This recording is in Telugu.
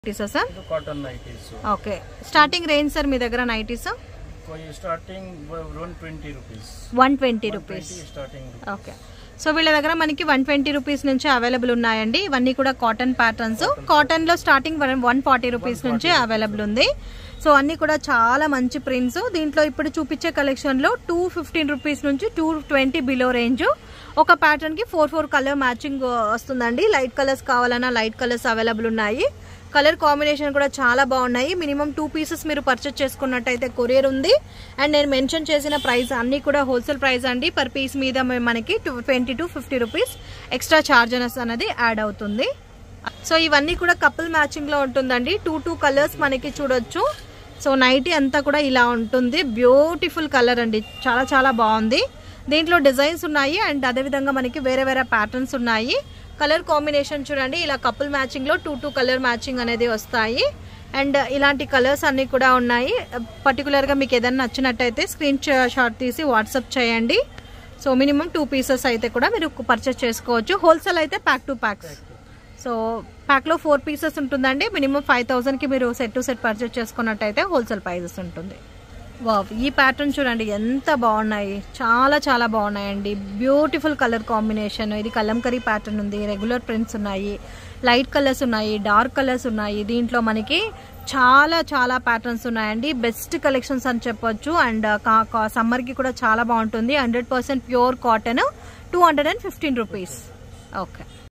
నైటీసా సార్ ಇದು cotton nighties okay starting range sir మీ దగ్గర nighties starting one twenty rupees one twenty rupees starting okay so వీళ్ళ దగ్గర మనకి వన్ ట్వంటీ రూపీస్ నుంచి అవైలబుల్ ఉన్నాయండి ఇవన్నీ కూడా కాటన్ ప్యాటర్న్స్ కాటన్ లో స్టార్టింగ్ వన్ ఫార్టీ రూపీస్ నుంచి అవైలబుల్ ఉంది సో అన్ని కూడా చాలా మంచి ప్రింట్స్ దీంట్లో ఇప్పుడు చూపించే కలెక్షన్ లో టూ ఫిఫ్టీన్ రూపీస్ నుంచి టూ ట్వంటీ బిలో రేంజ్ ఒక ప్యాటర్న్ కి ఫోర్ ఫోర్ కలర్ మ్యాచింగ్ వస్తుందండి లైట్ కలర్స్ కావాలన్నా లైట్ కలర్స్ అవైలబుల్ ఉన్నాయి కలర్ కాంబినేషన్ కూడా చాలా బాగున్నాయి మినిమం టూ పీసెస్ మీరు పర్చేస్ చేసుకున్నట్టయితే కొరియర్ ఉంది అండ్ నేను మెన్షన్ చేసిన ప్రైస్ అన్ని కూడా హోల్సేల్ ప్రైస్ అండి పర్ పీస్ మీద మ- మనకి twenty to fifty rupees extra charges అనేది యాడ్ అవుతుంది సో ఇవన్నీ కూడా కపుల్ మ్యాచింగ్ లో ఉంటుందండి టూ టూ కలర్స్ మనకి చూడొచ్చు సో నైటీ అంతా కూడా ఇలా ఉంటుంది బ్యూటిఫుల్ కలర్ అండి చాలా చాలా బాగుంది దీంట్లో డిజైన్స్ ఉన్నాయి అండ్ అదేవిధంగా మనకి వేరే వేరే ప్యాటర్న్స్ ఉన్నాయి కలర్ కాంబినేషన్ చూడండి ఇలా కపుల్ మ్యాచింగ్ లో టూ టూ కలర్ మ్యాచింగ్ అనేది వస్తాయి అండ్ ఇలాంటి కలర్స్ అన్ని కూడా ఉన్నాయి పర్టికులర్ గా మీకు ఏదైనా నచ్చినట్టయితే స్క్రీన్ షాట్ తీసి వాట్సాప్ చేయండి సో మినిమం టూ పీసెస్ అయితే కూడా మీరు పర్చేస్ చేసుకోవచ్చు హోల్సేల్ అయితే ప్యాక్ టు ప్యాక్స్ సో ప్యాక్లో ఫోర్ పీసెస్ ఉంటుందండి మినిమం ఫైవ్ థౌసండ్కి మీరు సెట్ టు సెట్ పర్చేస్ చేసుకున్నట్టయితే హోల్సేల్ ప్రైజెస్ ఉంటుంది వావ్ ఈ ప్యాటర్న్ చూడండి ఎంత బాగున్నాయి చాలా చాలా బాగున్నాయండి బ్యూటిఫుల్ కలర్ కాంబినేషన్ ఇది కలంకరీ ప్యాటర్న్ ఉంది రెగ్యులర్ ప్రింట్స్ ఉన్నాయి లైట్ కలర్స్ ఉన్నాయి డార్క్ కలర్స్ ఉన్నాయి దీంట్లో మనకి చాలా చాలా ప్యాటర్న్స్ ఉన్నాయండి బెస్ట్ కలెక్షన్స్ అని చెప్పొచ్చు అండ్ సమ్మర్కి కూడా చాలా బాగుంటుంది hundred percent pure cotton two hundred and fifteen rupees okay